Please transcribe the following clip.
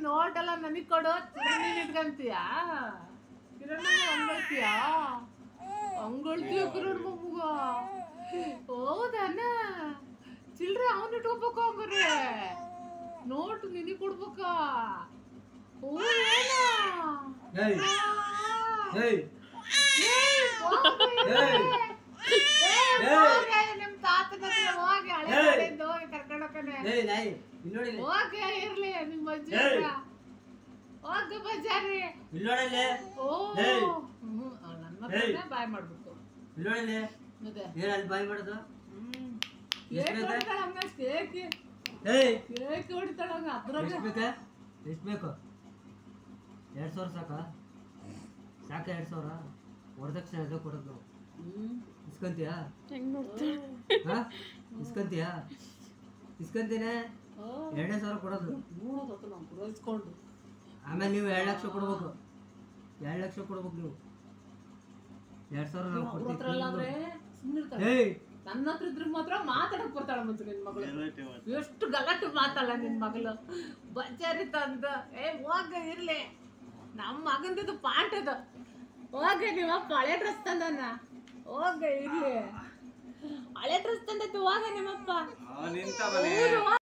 Note ಎಲ್ಲ ನನಗ್ ಕೊಡು ನೀನ್ ಇಟ್ಕಂತೀಯಾ ಕಿರಣ ಹಂಗಳ್ತೀಯಾ ಹಂಗಳ್ತೀಯ ಕಿರಣ್ ಮಮ್ಮಗ ಹೌದನ ಚಿಲ್ರೆ ಅವನ್ ಇಟ್ಕೋಬೇಕು ಹಂಗಾರೆ ನೋಟ್ ನಿನಗ್ ಕೊಡ್ಬೇಕಾ ಓ ಏನ ಏಯ್ ಏಯ್ ಏಯ್, ಹೋಗ್ರಿ. ಏಯ್. ಏಯ್, ಏಯ್. ಹೋಗ್ರಿ, ನಿಮ್ ತಾತನ ಹತ್ರ ಹೋಗಿ ಹಳೆ ಏಯ್. ಕಡೆಯಿಂದ ಹೋಗಿ ಕರ್ಕೊಂಡ್ ಹೋಗ್ತಾನೆ. ಏಯ್ ನಾಯಿ ಇಲ್ಲಿ ನೋಡಿ ಇಲ್ಲಿ. ಹೋಗಿ ಇರ್ಲಿ ನಿಮ್ ಅಜ್ಜಿ ಏಯ್. ಹತ್ರ. ಹೋಗು ಬಜಾರಿ ಇಲ್ಲಿ ನೋಡಿ ಇಲ್ಲಿ. ಓ ಏಯ್. ಹ್ಮ್, ಅವ್ಳ್ ನನ್ನ ಏಯ್. ಹತ್ರನೇ ಬಾಯ್ ಮಾಡ್ಬೇಕು ಇಲ್ಲಿ ನೋಡಿ ಇಲ್ಲಿ. ಅದೇ ಏನ್ ಅಲ್ಲಿ ಬಾಯ್ ಮಾಡೋದು ಹ್ಮ್ ಎಷ್ಟ್ ಕೇಕ್ ಬೇಕಾ? ಹೊಡಿತಾಳ ಹಂಗ ಕೇಕ್ ಏಯ್ ಕೇಕ್ ಹೊಡಿತಾಳ ಹಂಗ ಅದ್ರಾಗ ಎಷ್ಟು ಬೇಕಾ ಎಷ್ಟು ಬೇಕು ಎರಡು ಸಾವಿರ ಸಾಕಾ ಸಾಕ ಎರಡು ಸಾವಿರ ವರದಕ್ಷಿಣೆ ಅದೇ ಕೊಡೋದು ನಾವು ಹ್ಮ್ ಇಸ್ಕೊಂತೀಯಾ ಹೆಂಗ್ ನೋಡ್ತಾಳೆ ಹಾ ಇಸ್ಕೊಂತೀಯಾ ಇಸ್ಕೊಂತೀನಿ ಓ ಎರಡನೇ ಸಾವಿರ ಕೊಡೋದು ನೋಡೋದು ನಾವು ಪೂರೈಸ್ಕೊಂಡು ಆಮೇಲೆ ನೀವು ಎರಡು ಲಕ್ಷ ಕೊಡ್ಬೇಕು ಎರಡು ಲಕ್ಷ ಕೊಡ್ಬೇಕು ನೀವು ಎರಡು ಸಾವಿರ ನಾವು ಅವ್ರ ಹತ್ರ ಎಲ್ಲ ಆದ್ರೆ ಸುಮ್ಮನೆ ಕೊಡ್ತೀವಿ ಏಯ್ ನನ್ನ ಹತ್ರ ಇದ್ರೆ ಮಾತ್ರ ಮಾತಾಡಕ್ ಬರ್ತಾಳ ಮತ್ತೆ ನಿನ್ ಮಗಳು ಎಷ್ಟು ಗಲಾಟೆ ಮಾತಾಡ ನಿನ್ ಮಗಳು ಬಜ್ಜಾರಿ ತಂದ ಏ ಹೋಗ ಇರ್ಲಿ ನಮ್ಮ ಮಗಂದಿದು ಪಾಠ ಅದು ಹೋಗ ನಿಮ್ಮಪ್ಪ ಹಳೆ ಡ್ರೆಸ್ ತಂದನ ಹೋಗ ಇರ್ಲಿ ಹಳೆ ಡ್ರೆಸ್ ತಂದದ್ದು ಹೋಗ ನಿಮ್ಮಪ್ಪ ನಿಂತ ಮನೆ ಹೌದು,